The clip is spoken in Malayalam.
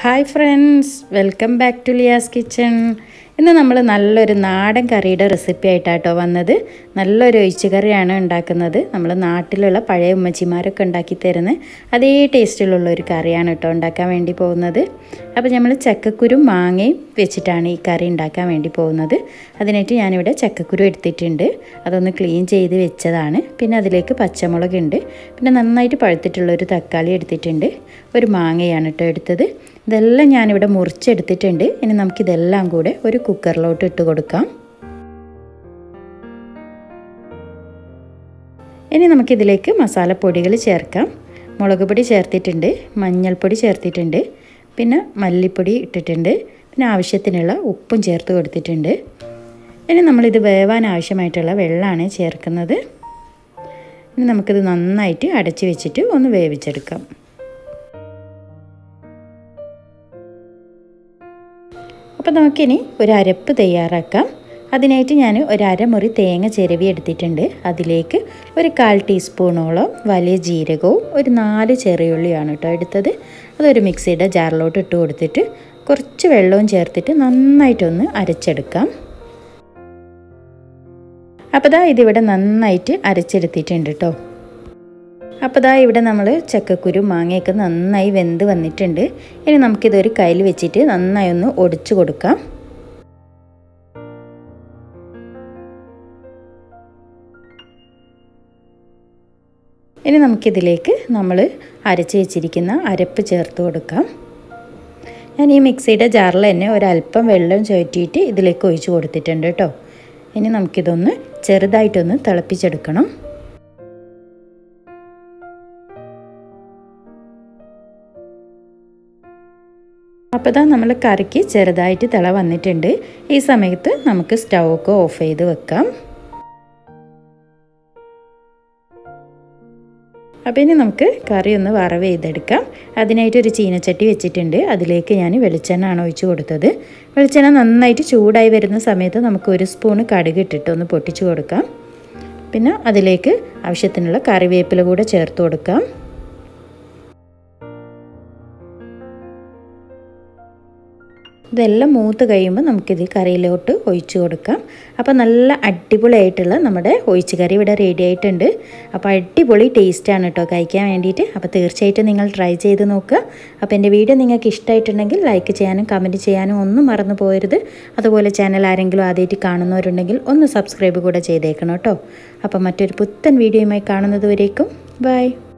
hi friends welcome back to Liya's kitchen ഇന്ന് നമ്മൾ നല്ലൊരു നാടൻ കറിയുടെ റെസിപ്പി ആയിട്ടാട്ടോ വന്നത് നല്ലൊരു ഒഴിച്ചു കറിയാണ് ഉണ്ടാക്കുന്നത് നമ്മൾ നാട്ടിലുള്ള പഴയ ഉമ്മച്ചിമാരൊക്കെ ഉണ്ടാക്കി തരുന്ന അതേ ടേസ്റ്റിലുള്ള ഒരു കറിയാണ് കേട്ടോ ഉണ്ടാക്കാൻ വേണ്ടി പോകുന്നത് അപ്പോൾ നമ്മൾ ചക്കക്കുരു മാങ്ങയും വെച്ചിട്ടാണ് ഈ കറി ഉണ്ടാക്കാൻ വേണ്ടി പോകുന്നത് അതിനായിട്ട് ഞാനിവിടെ ചക്കക്കുരു എടുത്തിട്ടുണ്ട് അതൊന്ന് ക്ലീൻ ചെയ്ത് വെച്ചതാണ് പിന്നെ അതിലേക്ക് പച്ചമുളക് ഉണ്ട് പിന്നെ നന്നായിട്ട് പഴുത്തിട്ടുള്ള ഒരു തക്കാളി എടുത്തിട്ടുണ്ട് ഒരു മാങ്ങയാണ് കേട്ടോ എടുത്തത് ഇതെല്ലാം ഞാനിവിടെ മുറിച്ചെടുത്തിട്ടുണ്ട് ഇനി നമുക്കിതെല്ലാം കൂടെ ഒരു കുക്കറിലോട്ട് ഇട്ട് കൊടുക്കാം ഇനി നമുക്കിതിലേക്ക് മസാലപ്പൊടികൾ ചേർക്കാം മുളക് പൊടി ചേർത്തിട്ടുണ്ട് മഞ്ഞൾപ്പൊടി ചേർത്തിട്ടുണ്ട് പിന്നെ മല്ലിപ്പൊടി ഇട്ടിട്ടുണ്ട് പിന്നെ ആവശ്യത്തിനുള്ള ഉപ്പും ചേർത്ത് കൊടുത്തിട്ടുണ്ട് ഇനി നമ്മളിത് വേവാൻ ആവശ്യമായിട്ടുള്ള വെള്ളമാണ് ചേർക്കുന്നത് ഇനി നമുക്കിത് നന്നായിട്ട് അടച്ച് വെച്ചിട്ട് ഒന്ന് വേവിച്ചെടുക്കാം അപ്പോൾ നമുക്കിനി ഒരു അരപ്പ് തയ്യാറാക്കാം അതിനായിട്ട് ഞാൻ ഒരു അരമുറി തേങ്ങ ചിരവി എടുത്തിട്ടുണ്ട് അതിലേക്ക് ഒരു കാൽ ടീസ്പൂണോളം വലിയ ജീരകവും ഒരു നാല് ചെറിയുള്ളിയാണ് കേട്ടോ എടുത്തത് അതൊരു മിക്സിയുടെ ജാറിലോട്ട് ഇട്ട് കൊടുത്തിട്ട് കുറച്ച് വെള്ളവും ചേർത്തിട്ട് നന്നായിട്ടൊന്ന് അരച്ചെടുക്കാം അപ്പോൾ ദാ ഇതിവിടെ നന്നായിട്ട് അരച്ചെടുത്തിട്ടുണ്ട് കേട്ടോ അപ്പോൾ ദാ ഇവിടെ നമ്മൾ ചക്കക്കുരു മാങ്ങയൊക്കെ നന്നായി വെന്ത് വന്നിട്ടുണ്ട് ഇനി നമുക്കിതൊരു കയ്യിൽ വെച്ചിട്ട് നന്നായി ഒന്ന് ഒടിച്ചു കൊടുക്കാം ഇനി നമുക്കിതിലേക്ക് നമ്മൾ അരച്ച് വെച്ചിരിക്കുന്ന അരപ്പ് ചേർത്ത് കൊടുക്കാം ഞാൻ ഈ മിക്സിയുടെ ജാറിൽ തന്നെ ഒരല്പം വെള്ളം ചുറ്റിയിട്ട് ഇതിലേക്ക് ഒഴിച്ച് കൊടുത്തിട്ടുണ്ട് കേട്ടോ ഇനി നമുക്കിതൊന്ന് ചെറുതായിട്ടൊന്ന് തിളപ്പിച്ചെടുക്കണം അപ്പോൾ ഇതാ നമ്മൾ കറിക്ക് ചെറുതായിട്ട് തിള വന്നിട്ടുണ്ട് ഈ സമയത്ത് നമുക്ക് സ്റ്റൗ ഒക്കെ ഓഫ് ചെയ്ത് വെക്കാം അപ്പോൾ ഇനി നമുക്ക് കറി ഒന്ന് വറവ് ചെയ്തെടുക്കാം അതിനായിട്ട് ഒരു ചീനച്ചട്ടി വെച്ചിട്ടുണ്ട് അതിലേക്ക് ഞാൻ വെളിച്ചെണ്ണ ആണ് ഒഴിച്ച് കൊടുത്തത് വെളിച്ചെണ്ണ നന്നായിട്ട് ചൂടായി വരുന്ന സമയത്ത് നമുക്ക് ഒരു സ്പൂണ് കടുക് ഇട്ടിട്ട് ഒന്ന് പൊട്ടിച്ച് കൊടുക്കാം പിന്നെ അതിലേക്ക് ആവശ്യത്തിനുള്ള കറിവേപ്പില കൂടെ ചേർത്ത് കൊടുക്കാം ഇതെല്ലാം മൂത്ത് കഴിയുമ്പോൾ നമുക്കിത് കറിയിലോട്ട് ഒഴിച്ചു കൊടുക്കാം അപ്പോൾ നല്ല അടിപൊളിയായിട്ടുള്ള നമ്മുടെ ഒഴിച്ച് കറി ഇവിടെ റെഡി ആയിട്ടുണ്ട് അപ്പോൾ അടിപൊളി ടേസ്റ്റാണ് കേട്ടോ കഴിക്കാൻ വേണ്ടിയിട്ട് അപ്പോൾ തീർച്ചയായിട്ടും നിങ്ങൾ ട്രൈ ചെയ്ത് നോക്കുക അപ്പോൾ എൻ്റെ വീഡിയോ നിങ്ങൾക്ക് ഇഷ്ടമായിട്ടുണ്ടെങ്കിൽ ലൈക്ക് ചെയ്യാനും കമൻറ്റ് ചെയ്യാനും ഒന്നും മറന്നു പോകരുത് അതുപോലെ ചാനൽ ആരെങ്കിലും ആദ്യമായിട്ട് കാണുന്നവരുണ്ടെങ്കിൽ ഒന്ന് സബ്സ്ക്രൈബ് കൂടെ ചെയ്തേക്കണം കേട്ടോ അപ്പോൾ മറ്റൊരു പുത്തൻ വീഡിയോയുമായി കാണുന്നത് വരേക്കും ബൈ